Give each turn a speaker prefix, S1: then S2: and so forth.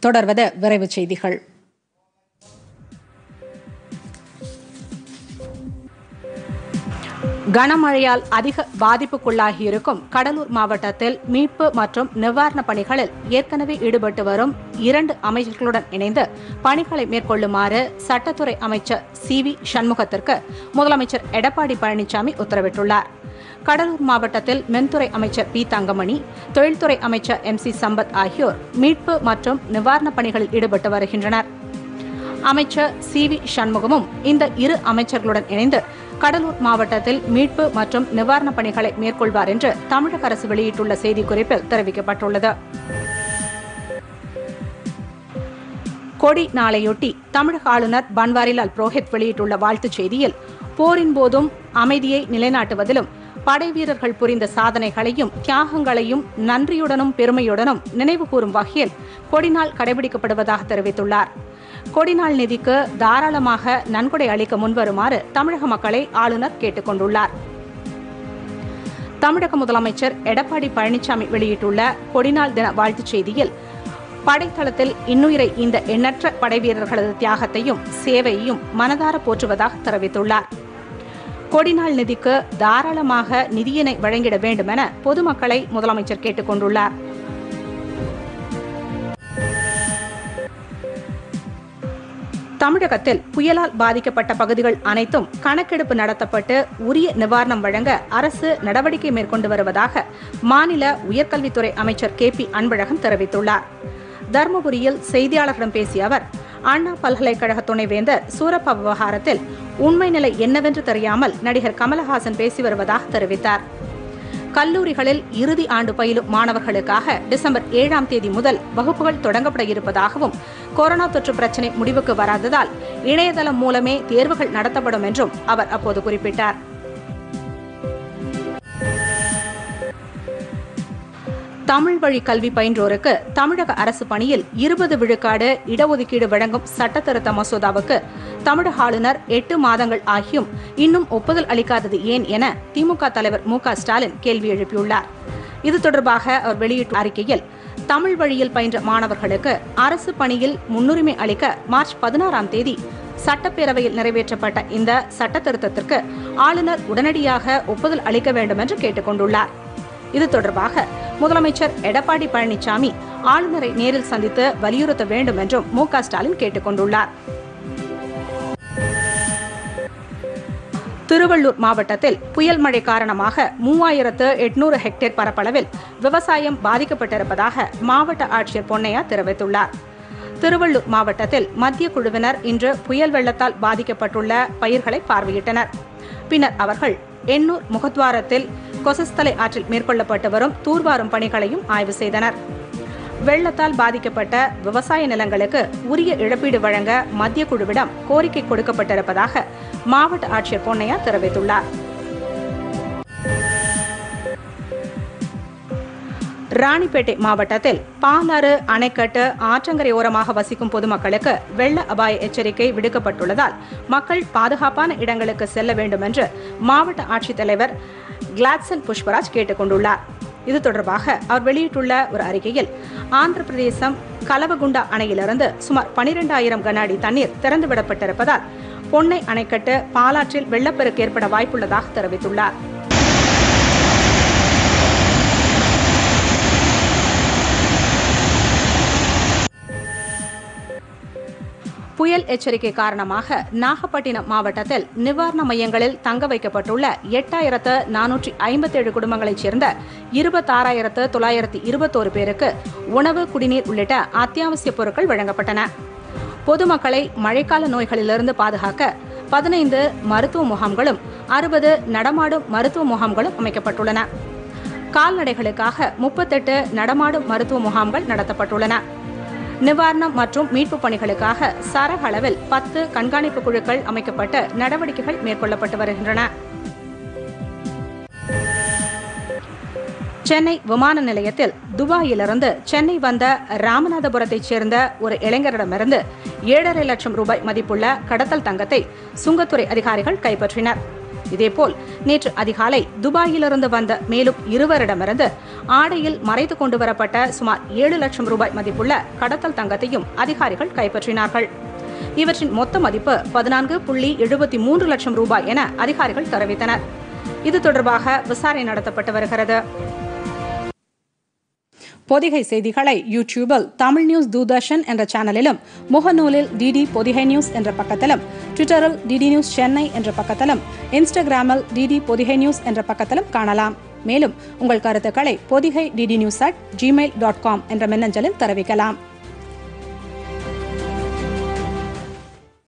S1: தொடர்வது விரைவுச் செய்திகள் கனமழையால் அதிக பாதிப்புக்குள்ளாகியிருக்கும் கடலூர் மாவட்டத்தில் மீட்பு மற்றும் நிவாரணப் பணிகளில் ஏற்கனவே ஈடுபட்டு வரும் இரண்டு அமைச்சர்களுடன் இணைந்து பணிகளை மேற்கொள்ளுமாறு சட்டத்துறை அமைச்சர் சி வி சண்முகத்திற்கு முதலமைச்சர் எடப்பாடி பழனிசாமி உத்தரவிட்டுள்ளார் கடலூர் மாவட்டத்தில் மின்துறை அமைச்சர் பி தங்கமணி தொழில்துறை அமைச்சர் எம் சி சம்பத் ஆகியோர் மீட்பு மற்றும் நிவாரணப் பணிகளில் ஈடுபட்டு வருகின்றனர் அமைச்சர் சி வி சண்முகமும் இந்த இரு அமைச்சர்களுடன் இணைந்து கடலூர் மாவட்டத்தில் மீட்பு மற்றும் நிவாரணப் பணிகளை மேற்கொள்வார் என்று தமிழக அரசு வெளியிட்டுள்ள செய்திக்குறிப்பில் தெரிவிக்கப்பட்டுள்ளது கொடி நாளையொட்டி தமிழக ஆளுநர் பன்வாரிலால் புரோஹித் வெளியிட்டுள்ள வாழ்த்துச் செய்தியில் போரின் போதும் அமைதியை நிலைநாட்டுவதிலும் படை வீரர்கள் புரிந்த சாதனைகளையும் தியாகங்களையும் நன்றியுடனும் பெருமையுடனும் நினைவுகூரும் வகையில் கொடிநாள் கடைபிடிக்கப்படுவதாக தெரிவித்துள்ளார் கொடிநாள் நிதிக்கு தாராளமாக நன்கொடை அளிக்க முன்வருமாறு தமிழக மக்களை ஆளுநர் கேட்டுக் கொண்டுள்ளார் தமிழக முதலமைச்சர் எடப்பாடி பழனிசாமி வெளியிட்டுள்ள கொடிநாள் தின வாழ்த்துச் செய்தியில் படைத்தளத்தில் இன்னுயிரை இந்த எண்ணற்ற படைவீரர்களது தியாகத்தையும் சேவையையும் மனதார போற்றுவதாக தெரிவித்துள்ளார் கொடிநாள் நிதிக்கு தாராளமாக நிதியினை வழங்கிட வேண்டும் என பொதுமக்களை முதலமைச்சர் கேட்டுக் கொண்டுள்ளார் தமிழகத்தில் புயலால் பாதிக்கப்பட்ட பகுதிகள் அனைத்தும் கணக்கெடுப்பு நடத்தப்பட்டு உரிய நிவாரணம் வழங்க அரசு நடவடிக்கை மேற்கொண்டு வருவதாக மாநில உயர்கல்வித்துறை அமைச்சர் கே பி அன்பழகன் தெரிவித்துள்ளார் தருமபுரியில் செய்தியாளர்களிடம் பேசிய அவர் அண்ணா பல்கலைக்கழக துணைவேந்தர் சூரப்ப விவகாரத்தில் உண்மை நிலை என்னவென்று தெரியாமல் நடிகர் கமலஹாசன் பேசி வருவதாக தெரிவித்தார் கல்லூரிகளில் இறுதி ஆண்டு பயிலும் மாணவர்களுக்காக டிசம்பர் ஏழாம் தேதி முதல் வகுப்புகள் தொடங்கப்பட இருப்பதாகவும் கொரோனா தொற்று பிரச்சினை முடிவுக்கு வராததால் இணையதளம் மூலமே தேர்வுகள் நடத்தப்படும் என்றும் அவர் அப்போது குறிப்பிட்டார் தமிழ் வழி கல்வி பயின்றோருக்கு தமிழக அரசு பணியில் இருபது விழுக்காடு இடஒதுக்கீடு வழங்கும் சட்டத்திருத்த மசோதாவுக்கு தமிழக ஆளுநர் எட்டு மாதங்கள் ஆகியும் இன்னும் ஒப்புதல் அளிக்காதது ஏன் என திமுக தலைவர் மு க ஸ்டாலின் கேள்வி எழுப்பியுள்ளார் இது தொடர்பாக அவர் வெளியிட்ட அறிக்கையில் தமிழ் வழியில் பயின்ற மாணவர்களுக்கு அரசு பணியில் முன்னுரிமை அளிக்க மார்ச் பதினாறாம் தேதி சட்டப்பேரவையில் நிறைவேற்றப்பட்ட இந்த சட்டத்திருத்தத்திற்கு ஆளுநர் உடனடியாக ஒப்புதல் அளிக்க வேண்டும் என்று கேட்டுக் கொண்டுள்ளார் இது தொடர்பாக முதலமைச்சர் எடப்பாடி பழனிசாமி ஆளுநரை நேரில் சந்தித்து வலியுறுத்த வேண்டும் என்றும் மு க ஸ்டாலின் கேட்டுக் கொண்டுள்ளார் திருவள்ளூர் மாவட்டத்தில் புயல் மழை காரணமாக மூவாயிரத்து எட்நூறு ஹெக்டேர் பரப்பளவில் விவசாயம் பாதிக்கப்பட்டிருப்பதாக மாவட்ட ஆட்சியர் பொன்னையா தெரிவித்துள்ளார் திருவள்ளூர் மாவட்டத்தில் மத்திய குழுவினர் இன்று புயல் வெள்ளத்தால் பாதிக்கப்பட்டுள்ள பயிர்களை பார்வையிட்டனர் பின்னர் அவர்கள் எண்ணூர் முகத்வாரத்தில் கொசஸ்தலை ஆற்றில் மேற்கொள்ளப்பட்டு வரும் தூர்வாரும் பணிகளையும் ஆய்வு செய்தனர் வெள்ளத்தால் பாதிக்கப்பட்ட விவசாய நிலங்களுக்கு உரிய இழப்பீடு வழங்க மத்திய குழுவிடம் கோரிக்கை கொடுக்கப்பட்டிருப்பதாக மாவட்ட ஆட்சியர் பொன்னையா தெரிவித்துள்ளார் ராணிப்பேட்டை மாவட்டத்தில் பாலாறு அணைக்கட்டு ஆற்றங்கரை ஓரமாக வசிக்கும் பொதுமக்களுக்கு வெள்ள அபாய எச்சரிக்கை விடுக்கப்பட்டுள்ளதால் மக்கள் பாதுகாப்பான இடங்களுக்கு செல்ல வேண்டும் என்று மாவட்ட ஆட்சித்தலைவர் கிளாட்சன் புஷ்பராஜ் கேட்டுக் கொண்டுள்ளார் இது தொடர்பாக அவர் வெளியிட்டுள்ள ஒரு அறிக்கையில் ஆந்திர பிரதேசம் கலவகுண்டா அணையிலிருந்து சுமார் பனிரெண்டாயிரம் கன அடி தண்ணீர் திறந்துவிடப்பட்டிருப்பதால் பொன்னை அணைக்கட்டு பாலாற்றில் வெள்ளப்பெருக்கு ஏற்பட வாய்ப்புள்ளதாக தெரிவித்துள்ளார் புயல் எச்சரிக்கை காரணமாக நாகப்பட்டினம் மாவட்டத்தில் நிவாரண மையங்களில் தங்க வைக்கப்பட்டுள்ள எட்டாயிரத்து நானூற்றி ஐம்பத்தேழு குடும்பங்களைச் சேர்ந்த இருபத்தாறாயிரத்து தொள்ளாயிரத்து இருபத்தோரு பேருக்கு உணவு குடிநீர் உள்ளிட்ட அத்தியாவசிய பொருட்கள் வழங்கப்பட்டன பொதுமக்களை மழைக்கால நோய்களிலிருந்து பாதுகாக்க பதினைந்து மருத்துவ முகாம்களும் அறுபது நடமாடும் மருத்துவ முகாம்களும் அமைக்கப்பட்டுள்ளன கால்நடைகளுக்காக முப்பத்தெட்டு நடமாடும் மருத்துவ முகாம்கள் நடத்தப்பட்டுள்ளன நிவாரணம் மற்றும் மீட்பு பணிகளுக்காக சரக அளவில் பத்து கண்காணிப்பு குழுக்கள் அமைக்கப்பட்டு நடவடிக்கைகள் மேற்கொள்ளப்பட்டு வருகின்றன சென்னை விமான நிலையத்தில் துபாயிலிருந்து சென்னை வந்த ராமநாதபுரத்தைச் சேர்ந்த ஒரு இளைஞரிடமிருந்து ஏழரை லட்சம் ரூபாய் மதிப்புள்ள கடத்தல் தங்கத்தை சுங்கத்துறை அதிகாரிகள் கைப்பற்றினர் இதேபோல் நேற்று அதிகாலை துபாயிலிருந்து வந்த மேலும் இருவரிடமிருந்து ஆடையில் மறைத்து கொண்டு வரப்பட்ட சுமார் ஏழு லட்சம் ரூபாய் மதிப்புள்ள கடத்தல் தங்கத்தையும் அதிகாரிகள் கைப்பற்றினார்கள் இவற்றின் மொத்த மதிப்பு பதினான்கு புள்ளி எழுபத்தி மூன்று லட்சம் ரூபாய் என அதிகாரிகள் தெரிவித்தனர் இது தொடர்பாக விசாரணை நடத்தப்பட்டு வருகிறது பொதிகை செய்திகளை யூடியூபில் தமிழ் நியூஸ் தூர்தர்ஷன் என்ற சேனலிலும் முகநூலில் டிடி பொதிகை நியூஸ் என்ற பக்கத்திலும் ட்விட்டரில் டிடி நியூஸ் சென்னை என்ற பக்கத்திலும் இன்ஸ்டாகிராமில் டிடி பொதிகை நியூஸ் என்ற பக்கத்திலும் காணலாம் மேலும் உங்கள் கருத்துக்களை Podhigai DD news at Gmail dot com என்ற மின்னஞ்சலில் தெரிவிக்கலாம்